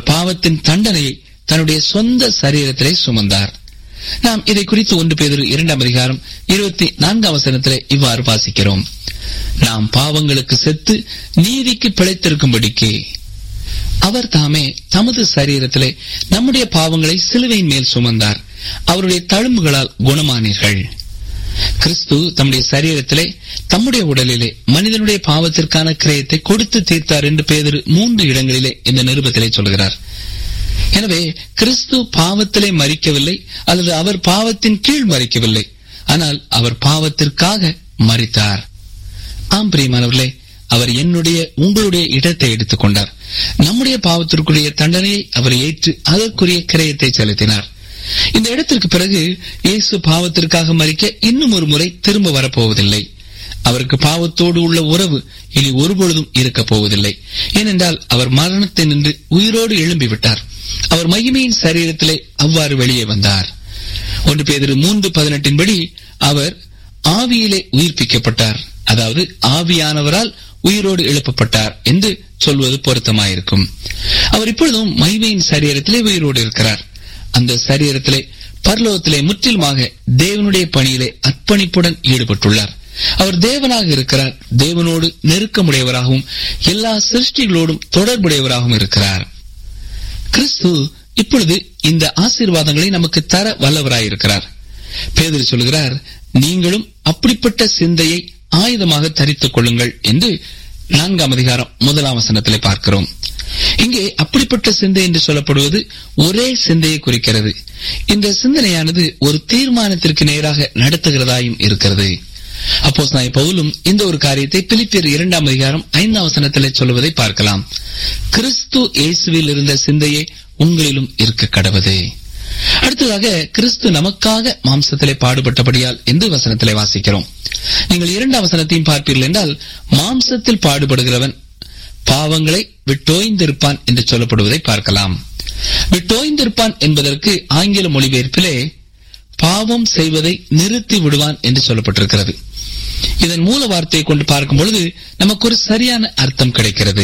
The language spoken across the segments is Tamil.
அவர் பாவத்தின் தண்டனையை தன்னுடைய சொந்த சரீரத்திலே சுமந்தார் நாம் இதை குறித்து ஒன்று பேதொரு இரண்டாம் அதிகாரம் இருபத்தி நான்காம் வசனத்திலே இவ்வாறு வாசிக்கிறோம் நாம் பாவங்களுக்கு செத்து நீதிக்கு பிழைத்திருக்கும்படிக்கு அவர் தாமே தமது சரீரத்திலே நம்முடைய பாவங்களை சிலுவையின் மேல் சுமந்தார் அவருடைய தழும்புகளால் குணமானீர்கள் கிறிஸ்து தம்முடைய சரீரத்திலே தம்முடைய உடலிலே மனிதனுடைய பாவத்திற்கான கிரயத்தை கொடுத்து தீர்த்தார் என்று பேதரு மூன்று இடங்களிலே இந்த நிருபத்திலே சொல்கிறார் எனவே கிறிஸ்து பாவத்திலே மறிக்கவில்லை அல்லது அவர் பாவத்தின் கீழ் மறிக்கவில்லை ஆனால் அவர் பாவத்திற்காக மறித்தார் ஆம் பிரியமானவர்களே அவர் என்னுடைய உங்களுடைய இடத்தை எடுத்துக் கொண்டார் நம்முடைய பாவத்திற்குரிய தண்டனையை அவர் ஏற்று அதற்குரிய கிரயத்தை செலுத்தினார் இந்த இடத்திற்கு பிறகு இயேசு பாவத்திற்காக மறிக்க இன்னும் ஒரு முறை திரும்ப வரப்போவதில்லை அவருக்கு பாவத்தோடு உள்ள உறவு இனி ஒருபொழுதும் இருக்கப் போவதில்லை ஏனென்றால் அவர் மரணத்தை நின்று உயிரோடு எழும்பிவிட்டார் அவர் மகிமையின் சரீரத்திலே அவ்வாறு வெளியே வந்தார் ஒன்று பேதிரு மூன்று பதினெட்டின் படி அவர் ஆவியிலே உயிர்ப்பிக்கப்பட்டார் அதாவது ஆவியானவரால் உயிரோடு எழுப்பப்பட்டார் என்று சொல்வது பொருத்தமாயிருக்கும் அவர் இப்பொழுதும் மகிமையின் சரீரத்திலே உயிரோடு இருக்கிறார் அந்த சரீரத்திலே பரலோகத்திலே முற்றிலுமாக தேவனுடைய பணியிலே அர்ப்பணிப்புடன் ஈடுபட்டுள்ளார் அவர் தேவனாக இருக்கிறார் தேவனோடு நெருக்கமுடையவராகவும் எல்லா சிருஷ்டிகளோடும் தொடர்புடையவராகவும் இருக்கிறார் கிறிஸ்து இப்பொழுது இந்த ஆசீர்வாதங்களை நமக்கு தர வல்லவராயிருக்கிறார் பேதர் சொல்கிறார் நீங்களும் அப்படிப்பட்ட சிந்தையை ஆயுதமாக தரித்துக் கொள்ளுங்கள் என்று நான்காம் அதிகாரம் முதலாம் வசனத்திலே பார்க்கிறோம் இங்கே அப்படிப்பட்ட சிந்தை என்று சொல்லப்படுவது ஒரே சிந்தையை குறிக்கிறது இந்த சிந்தனையானது ஒரு தீர்மானத்திற்கு நேராக நடத்துகிறதாயும் இருக்கிறது அப்போ நாய் பவுலும் இந்த ஒரு காரியத்தை பிலிப்பியர் இரண்டாம் அதிகாரம் ஐந்தாம் வசனத்திலே சொல்லுவதை பார்க்கலாம் கிறிஸ்து இயேசுவில் இருந்த சிந்தையே உங்களிலும் இருக்க கடவுது அடுத்ததாக கிறிஸ்து நமக்காக மாம்சத்திலே பாடுபட்டபடியால் என்று வசனத்திலே வாசிக்கிறோம் நீங்கள் இரண்டாம் வசனத்தையும் பார்ப்பீர்கள் என்றால் மாம்சத்தில் பாடுபடுகிறவன் பாவங்களை விட்டோய்ந்திருப்பான் என்று சொல்லப்படுவதை பார்க்கலாம் விட்டோய்ந்திருப்பான் என்பதற்கு ஆங்கில மொழிபெயர்ப்பிலே பாவம் செய்வதை நிறுத்தி விடுவான் என்று சொல்லப்பட்டிருக்கிறது இதன் மூல வார்த்தையை கொண்டு பார்க்கும் பொழுது நமக்கு ஒரு சரியான அர்த்தம் கிடைக்கிறது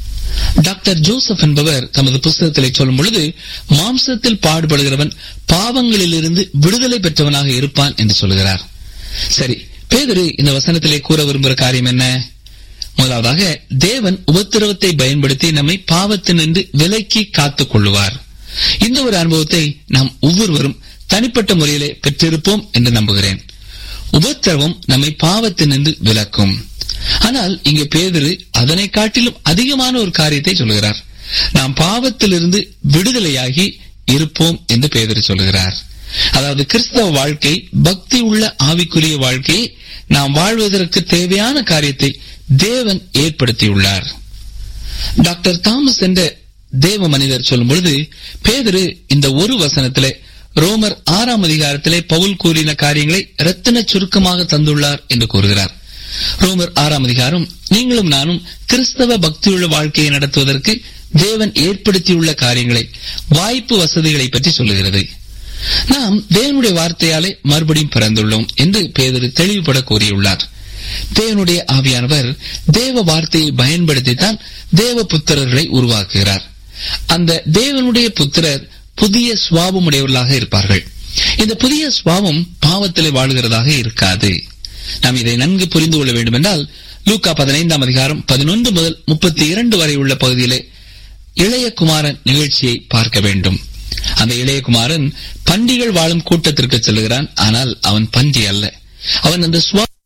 டாக்டர் ஜோசப் என்பவர் தமது புஸ்தகத்திலே சொல்லும் பொழுது மாம்சத்தில் பாடுபடுகிறவன் பாவங்களிலிருந்து விடுதலை பெற்றவனாக இருப்பான் என்று சொல்கிறார் சரி பேதரு இந்த வசனத்திலே கூற விரும்புகிற காரியம் என்ன முதலாவதாக தேவன் உபத்திரவத்தை பயன்படுத்தி நம்மை பாவத்தினின்று விலக்கி காத்துக் கொள்ளுவார் இந்த ஒரு அனுபவத்தை நாம் ஒவ்வொருவரும் தனிப்பட்ட முறையிலே பெற்றிருப்போம் என்று நம்புகிறேன் உபத்திரவம் நம்மை பாவத்தினின்று விலக்கும் ஆனால் இங்கே பேதரு அதனை காட்டிலும் அதிகமான ஒரு காரியத்தை சொல்கிறார் நாம் பாவத்திலிருந்து விடுதலையாகி இருப்போம் என்று பேதரு சொல்கிறார் அதாவது கிறிஸ்தவ வாழ்க்கை பக்தி உள்ள ஆவிக்குரிய வாழ்க்கையை நாம் வாழ்வதற்கு தேவையான காரியத்தை தேவன் ஏற்படுத்தியுள்ளார் டாக்டர் தாமஸ் என்ற தேவ மனிதர் சொல்லும் பொழுது பேதரு இந்த ஒரு வசனத்திலே ரோமர் ஆறாம் அதிகாரத்திலே பவுல் கூறின காரியங்களை ரத்தின சுருக்கமாக தந்துள்ளார் என்று கூறுகிறார் ரோமர் ஆறாம் அதிகாரம் நீங்களும் நானும் கிறிஸ்தவ பக்தியுள்ள வாழ்க்கையை நடத்துவதற்கு தேவன் ஏற்படுத்தியுள்ள காரியங்களை வாய்ப்பு வசதிகளை பற்றி சொல்லுகிறது நாம் தேவனுடைய வார்த்தையாலே மறுபடியும் பிறந்துள்ளோம் என்று பேதரு தெளிவுபட கூறியுள்ளார் தேவனுடைய ஆவியானவர் தேவ வார்த்தையை பயன்படுத்தித்தான் தேவ புத்திரர்களை உருவாக்குகிறார் அந்த தேவனுடைய புத்திரர் புதிய சுவாபம் உடையவர்களாக இருப்பார்கள் இந்த புதிய சுவாபம் பாவத்திலே வாழ்கிறதாக இருக்காது நாம் இதை நன்கு புரிந்து கொள்ள வேண்டும் என்றால் லூக்கா பதினைந்தாம் அதிகாரம் பதினொன்று முதல் முப்பத்தி இரண்டு வரை உள்ள பகுதியிலே இளைய குமாரன் நிகழ்ச்சியை பார்க்க வேண்டும் அந்த இளையகுமாரன் பண்டிகள் வாழும் கூட்டத்திற்கு செல்கிறான் ஆனால் அவன் பன்றி அல்ல அவன் அந்த சுவா